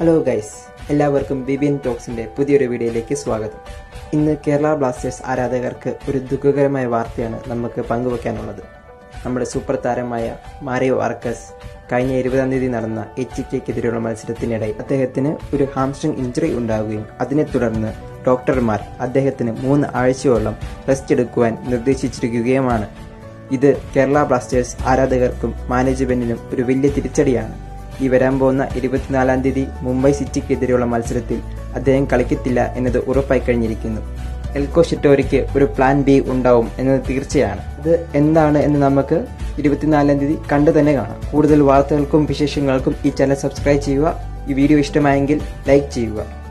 hello guys എല്ലാവർക്കും ബിബിയൻ ടോക്സിന്റെ പുതിയൊരു വീഡിയോയിലേക്ക് സ്വാഗതം ഇന്ന് കേരള ബ്ലാസ്റ്റേഴ്സ് ആരാധകർക്ക് ഒരു ദുഃഖകരമായ വാർത്തയാണ് നമുക്ക് പങ്കുവെക്കാനുള്ളത് നമ്മുടെ സൂപ്പർ താരമായ മാരിയോ ആർക്കസ് കഴിഞ്ഞ ഇരുപതാം തീയതി നടന്ന എച്ച് കെക്കെതിരെയുള്ള മത്സരത്തിനിടെ അദ്ദേഹത്തിന് ഒരു ഹാംസ്ട്രിങ് ഇഞ്ചുറി ഉണ്ടാവുകയും അതിനെ തുടർന്ന് ഡോക്ടർമാർ അദ്ദേഹത്തിന് മൂന്ന് ആഴ്ചയോളം റെസ്റ്റ് എടുക്കുവാൻ നിർദ്ദേശിച്ചിരിക്കുകയുമാണ് ഇത് കേരള ബ്ലാസ്റ്റേഴ്സ് ആരാധകർക്കും മാനേജ്മെന്റിനും ഒരു വലിയ തിരിച്ചടിയാണ് ഈ വരാൻ പോകുന്ന ഇരുപത്തിനാലാം തീയതി മുംബൈ സിറ്റിക്കെതിരെയുള്ള മത്സരത്തിൽ അദ്ദേഹം കളിക്കത്തില്ല എന്നത് ഉറപ്പായി കഴിഞ്ഞിരിക്കുന്നു എൽക്കോ ഷിറ്റോരിക്ക് ഒരു പ്ലാൻ ബി ഉണ്ടാവും എന്നത് തീർച്ചയാണ് ഇത് എന്താണ് എന്ന് നമുക്ക് ഇരുപത്തിനാലാം തീയതി കണ്ടു തന്നെ കാണാം കൂടുതൽ വാർത്തകൾക്കും വിശേഷങ്ങൾക്കും ഈ ചാനൽ സബ്സ്ക്രൈബ് ചെയ്യുക ഈ വീഡിയോ ഇഷ്ടമായെങ്കിൽ ലൈക്ക് ചെയ്യുക